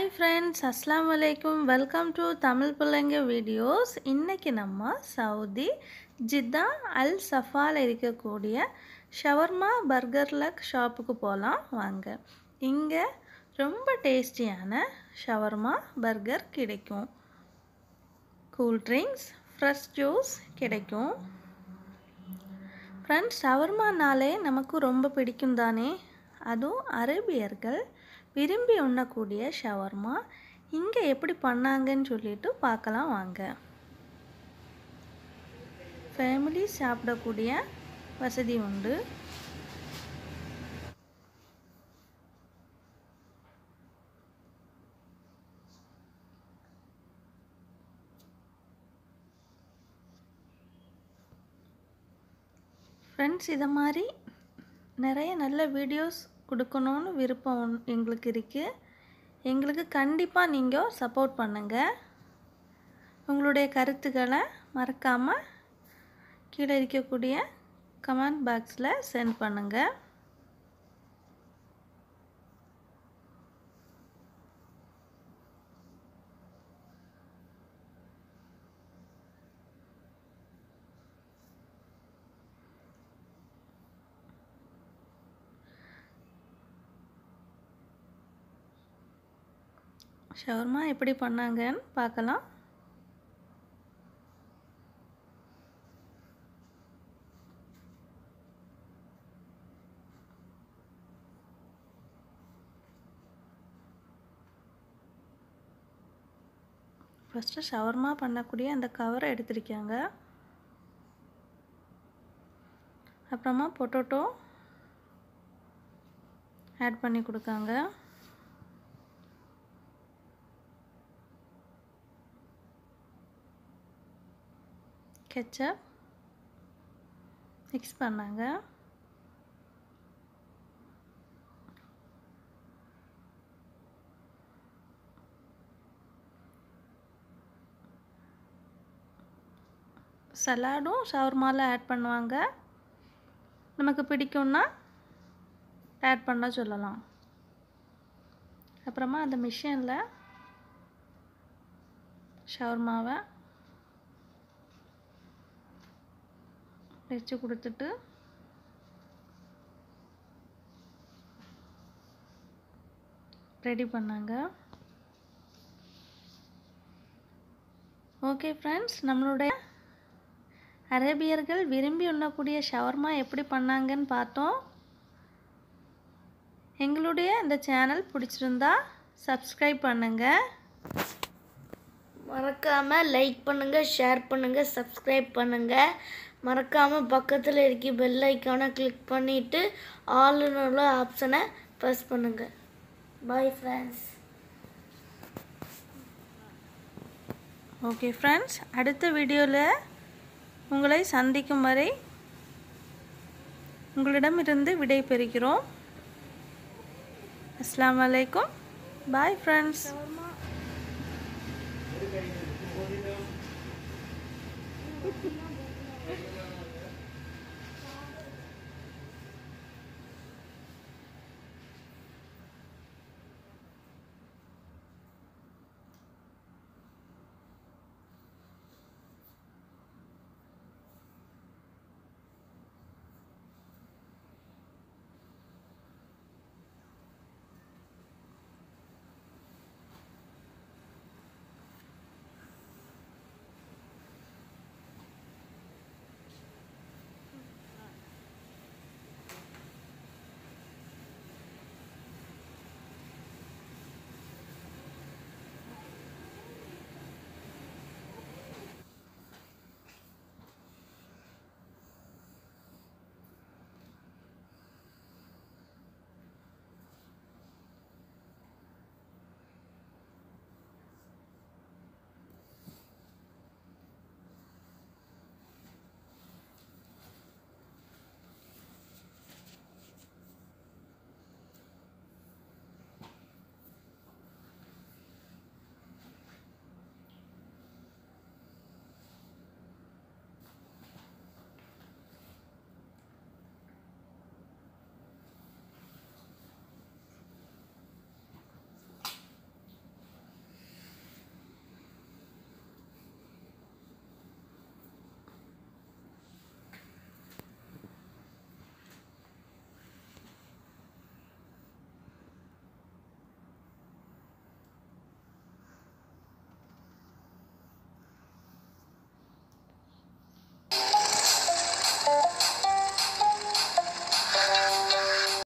Hi friends அஸ்ஸலாமு அலைக்கும் welcome to Tamil பிள்ளைங்க வீடியோஸ் இன்றைக்கி நம்ம சவுதி ஜித்தா அல் சஃபால் இருக்கக்கூடிய ஷவர்மா பர்கர் லக் ஷாப்புக்கு போகலாம் வாங்க இங்கே ரொம்ப டேஸ்டியான ஷவர்மா பர்கர் கிடைக்கும் கூல் ட்ரிங்க்ஸ் ஃப்ரெஷ் ஜூஸ் கிடைக்கும் ஃப்ரெண்ட்ஸ் ஷவர்மானாலே நமக்கு ரொம்ப பிடிக்கும் தானே அதுவும் அரேபியர்கள் விரும்பி உண்ணக்கூடிய ஷவர்மா இங்கே எப்படி பண்ணாங்கன்னு சொல்லிட்டு பார்க்கலாம் வாங்க ஃபேமிலி சாப்பிடக்கூடிய வசதி உண்டு ஃப்ரெண்ட்ஸ் இதை மாதிரி நிறைய நல்ல வீடியோஸ் கொடுக்கணும்னு விருப்பம் உன்- எங்களுக்கு இருக்குது எங்களுக்கு கண்டிப்பாக நீங்கள் சப்போர்ட் பண்ணுங்கள் உங்களுடைய கருத்துக்களை மறக்காமல் கீழே இருக்கக்கூடிய கமெண்ட் பாக்ஸில் சென்ட் பண்ணுங்கள் ஷவர்மா எப்படி பண்ணாங்கன்னு பார்க்கலாம் ஃபஸ்ட்டு ஷவர்மா பண்ணக்கூடிய அந்த கவரை எடுத்திருக்காங்க அப்புறமா பொட்டோட்டோ ஆட் பண்ணி கொடுக்காங்க கெச்சப் மிக்ஸ் பண்ணாங்க சலாடும் ஷவர்மாவில் ஆட் பண்ணுவாங்க நமக்கு பிடிக்கும்னா ஆட் பண்ண சொல்லலாம் அப்புறமா அந்த மிஷினில் ஷவர்மாவை வச்சு கொடுத்துட்டு ரெடி பண்ணாங்க ஓகே ஃப்ரெண்ட்ஸ் நம்மளுடைய அரேபியர்கள் விரும்பி உண்ணக்கூடிய ஷவர்மா எப்படி பண்ணாங்கன்னு பார்த்தோம் எங்களுடைய இந்த சேனல் பிடிச்சிருந்தா சப்ஸ்கிரைப் பண்ணுங்கள் மறக்காம லைக் பண்ணுங்க ஷேர் பண்ணுங்க சப்ஸ்கிரைப் பண்ணுங்க மறக்காம பக்கத்தில் இருக்க பெல் ஐக்கானை கிளிக் பண்ணிட்டு ஆல்னு உள்ள ஆப்ஷனை ப்ரெஸ் பண்ணுங்க பாய் ஃப்ரெண்ட்ஸ் ஓகே ஃப்ரெண்ட்ஸ் அடுத்த வீடியோவில் உங்களை சந்திக்கும் வரை உங்களிடமிருந்து விடை பெறுகிறோம் அஸ்ஸலாமு அலைக்கும் பாய் ஃப்ரெண்ட்ஸ் Thank you.